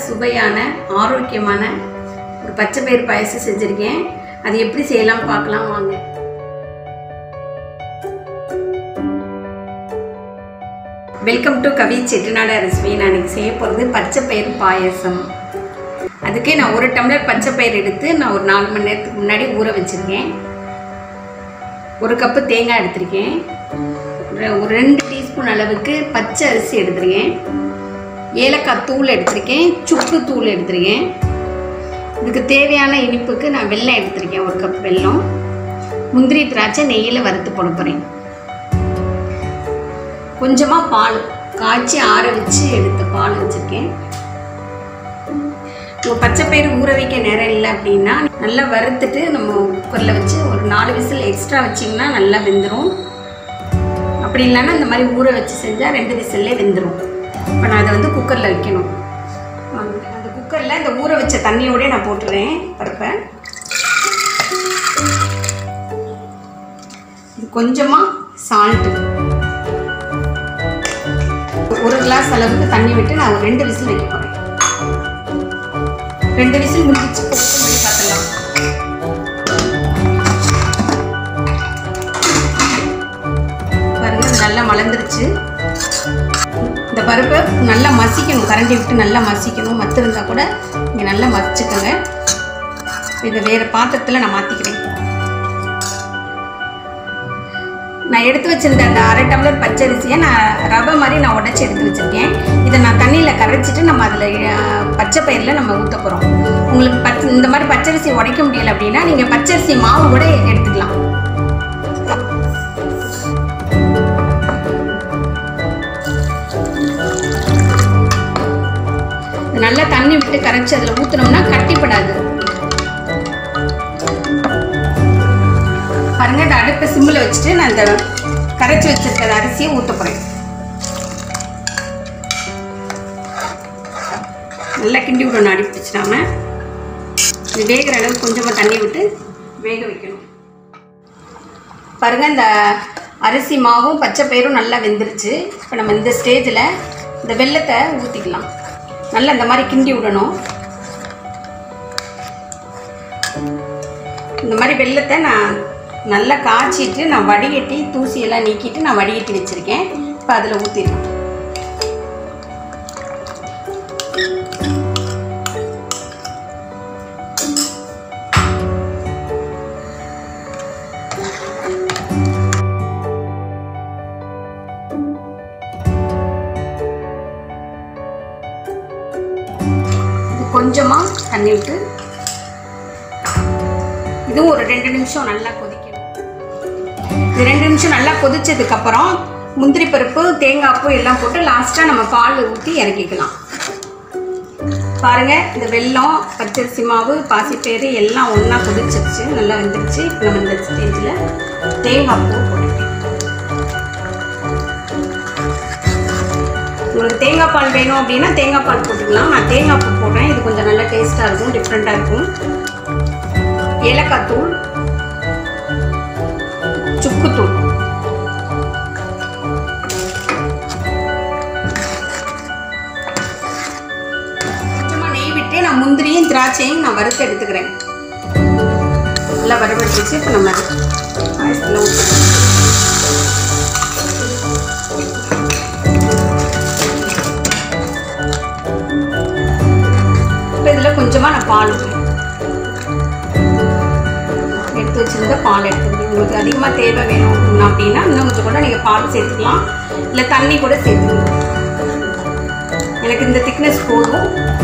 சுவையான ஆரோக்கியமான ஒரு பச்சை பயிர் பாயசம் செஞ்சுருக்கேன் அது எப்படி செய்யலாம் பார்க்கலாம் வாங்க welcome to Kavi Chettinad recipe நான் இன்னைக்கு செய்ய போகிறது பச்சை பயிர் பாயசம் அதுக்கு நான் ஒரு டம்ளர் பச்சை பயிர் எடுத்து நான் ஒரு நாலு மணி நேரத்துக்கு முன்னாடி ஊற வச்சுருக்கேன் ஒரு கப்பு தேங்காய் எடுத்திருக்கேன் ஒரு- ஒரு ரெண்டு டீஸ்பூன் அளவுக்கு பச்சை அரிசி எடுத்திருக்கேன் ஏலக்காய் தூள் எடுத்திருக்கேன் சுக்கு தூள் எடுத்திருக்கேன் இதுக்கு தேவையான இனிப்புக்கு நான் வெல்லம் எடுத்திருக்கேன் ஒரு கப் வெல்லம் முந்திரி திராட்சை நெய்யில் வறுத்து போட போகிறேன் கொஞ்சமாக பால் காய்ச்சி ஆற வச்சு எடுத்த பால் வச்சுருக்கேன் உங்கள் பச்சை பயிறு ஊற வைக்க நேரம் இல்லை அப்படின்னா நல்லா வறுத்துட்டு நம்ம குக்கரில் வச்சு ஒரு நாலு விசில் எக்ஸ்ட்ரா வச்சிங்கன்னா நல்லா வெந்துடும் அப்படி இல்லைன்னா இந்த மாதிரி ஊற வச்சு செஞ்சால் ரெண்டு விசில்லே வெந்துடும் இப்போ நான் அதை வந்து குக்கரில் வைக்கணும் வாங்க. அந்த குக்கரில் இந்த ஊற வச்ச தண்ணியோடய நான் போட்டுறேன் பருப்பை இது கொஞ்சமாக சால்ட்டு ஒரு கிளாஸ் அளவுக்கு தண்ணி விட்டு நான் ஒரு ரெண்டு விசில் வைக்க போகிறேன் ரெண்டு விசில் முடிச்சு ஓப்பன் பண்ணி பார்த்துடலாம் பாருங்க இது நல்லா மலர்ந்துருச்சு இந்த பருப்பை நல்லா மசிக்கணும் கரண்டி விட்டு நல்லா மசிக்கணும் மத்து இருந்தால் கூட நீங்கள் நல்லா மசிச்சுக்கோங்க இதை வேறு பாத்திரத்தில் நான் மாற்றிக்கிறேன் நான் எடுத்து வச்சிருந்த அந்த அரை டம்ளர் பச்சரிசியை நான் ரவை மாதிரி நான் உடச்சி எடுத்து வச்சிருக்கேன் இதை நான் தண்ணியில் கரைச்சிட்டு நம்ம அதில் பச்சை பயிரில் நம்ம ஊற்ற போகிறோம் உங்களுக்கு பச்சை இந்த மாதிரி பச்சரிசி உடைக்க முடியல அப்படின்னா நீங்கள் பச்சரிசி மாவு கூட எடுத்துக்கலாம் இது நல்லா தண்ணி விட்டு கரைச்சி அதில் ஊற்றினோம்னா கட்டிப்படாது பாருங்க இந்த அடுப்பை சிம்மில் வச்சுட்டு நான் இந்த கரைச்சி வச்சிருக்கிற அரிசியை ஊற்ற போகிறேன் நல்லா கிண்டி விடணும் அடி பிடிச்சிடாம இது வேகிற அளவுக்கு கொஞ்சமாக தண்ணி விட்டு வேக வைக்கணும் பாருங்க இந்த அரிசி மாவும் பச்சை பயிரும் நல்லா வெந்துருச்சு இப்போ நம்ம இந்த ஸ்டேஜில் இந்த வெள்ளத்தை ஊற்றிக்கலாம் நல்லா இந்த மாதிரி கிண்டி விடணும் இந்த மாதிரி வெள்ளத்தை நான் நல்லா காய்ச்சிட்டு நான் வடிகட்டி தூசியெல்லாம் நீக்கிட்டு நான் வடிகட்டி வச்சுருக்கேன் இப்போ அதில் ஊற்றிடலாம் கொஞ்சமாக தண்ணி விட்டு இதுவும் ஒரு ரெண்டு நிமிஷம் நல்லா கொதிக்கணும் இது ரெண்டு நிமிஷம் நல்லா கொதிச்சதுக்கு அப்புறம் முந்திரி பருப்பு தேங்காய் பூ எல்லாம் போட்டு லாஸ்ட்டாக நம்ம பால் ஊற்றி இறக்கிக்கலாம் பாருங்க இந்த வெல்லம் பச்சரிசி மாவு பாசிப்பயிறு எல்லாம் ஒன்றா கொதிச்சிருச்சு நல்லா வெந்துருச்சு இப்போ நம்ம இந்த ஸ்டேஜில் தேங்காய் பூ போட்டுக்கலாம் உங்களுக்கு தேங்காய் பால் வேணும் அப்படின்னா தேங்காய் பால் போட்டுக்கலாம் நான் தேங்காய் பூ போடுறேன் இது கொஞ்சம் நல்லா டேஸ்ட்டாக இருக்கும் டிஃப்ரெண்ட்டாக இருக்கும் ஏலக்காய் தூள் சுக்குத்தூள் கொஞ்சமாக நெய் விட்டு நான் முந்திரியும் திராட்சையும் நான் வறுத்து எடுத்துக்கிறேன் நல்லா வறுவடிச்சு இப்போ நம்ம பாயசத்தில் ஊற்றுறோம் இப்போ இதில் கொஞ்சமாக நான் பால் ஊற்றுறேன் எடுத்து வச்சிருந்த பால் எடுத்துக்கணும் உங்களுக்கு அதிகமாக தேவை வேணும் அப்படின்னா இன்னும் கொஞ்சம் கூட நீங்கள் பால் சேர்த்துக்கலாம் இல்லை தண்ணி கூட சேர்த்துக்கலாம் எனக்கு இந்த திக்னஸ் போதும்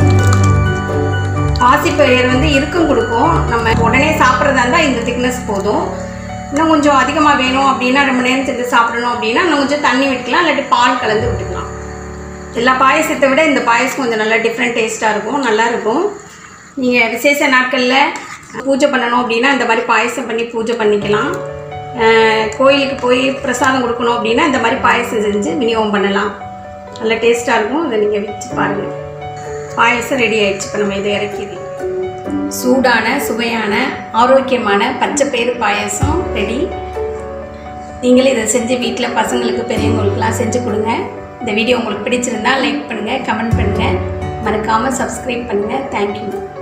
பாசிப்பயிர் வந்து இறுக்கம் கொடுக்கும் நம்ம உடனே சாப்பிட்றதா இருந்தால் இந்த திக்னஸ் போதும் இன்னும் கொஞ்சம் அதிகமாக வேணும் அப்படின்னா ரொம்ப நேரம் சேர்த்து சாப்பிடணும் அப்படின்னா இன்னும் கொஞ்சம் தண்ணி விட்டுக்கலாம் இல்லாட்டி பால் கலந்து விட்டுக்கலாம் எல்லா பாயசத்தை விட இந்த பாயசம் கொஞ்சம் நல்லா டிஃப்ரெண்ட் டேஸ்ட்டாக இருக்கும் நல்லா இருக்கும் நீங்கள் விசேஷ நாட்களில் பூஜை பண்ணணும் அப்படின்னா இந்த மாதிரி பாயசம் பண்ணி பூஜை பண்ணிக்கலாம் அஹ் கோயிலுக்கு போய் பிரசாதம் கொடுக்கணும் அப்படின்னா இந்த மாதிரி பாயசம் செஞ்சு விநியோகம் பண்ணலாம் நல்ல டேஸ்ட்டாக இருக்கும் இதை நீங்கள் வச்சு பாருங்கள் பாயசம் ரெடி ஆயிடுச்சு இப்போ நம்ம இதை இறக்கிது சூடான சுவையான ஆரோக்கியமான பச்சைப்பயிறு பாயசம் ரெடி நீங்களே இதை செஞ்சு வீட்டில் பசங்களுக்கு பெரியவங்களுக்குலாம் செஞ்சு கொடுங்க இந்த வீடியோ உங்களுக்கு பிடிச்சிருந்தா லைக் பண்ணுங்கள் கமெண்ட் பண்ணுங்கள் மறக்காமல் சப்ஸ்கிரைப் பண்ணுங்கள் தேங்க்யூ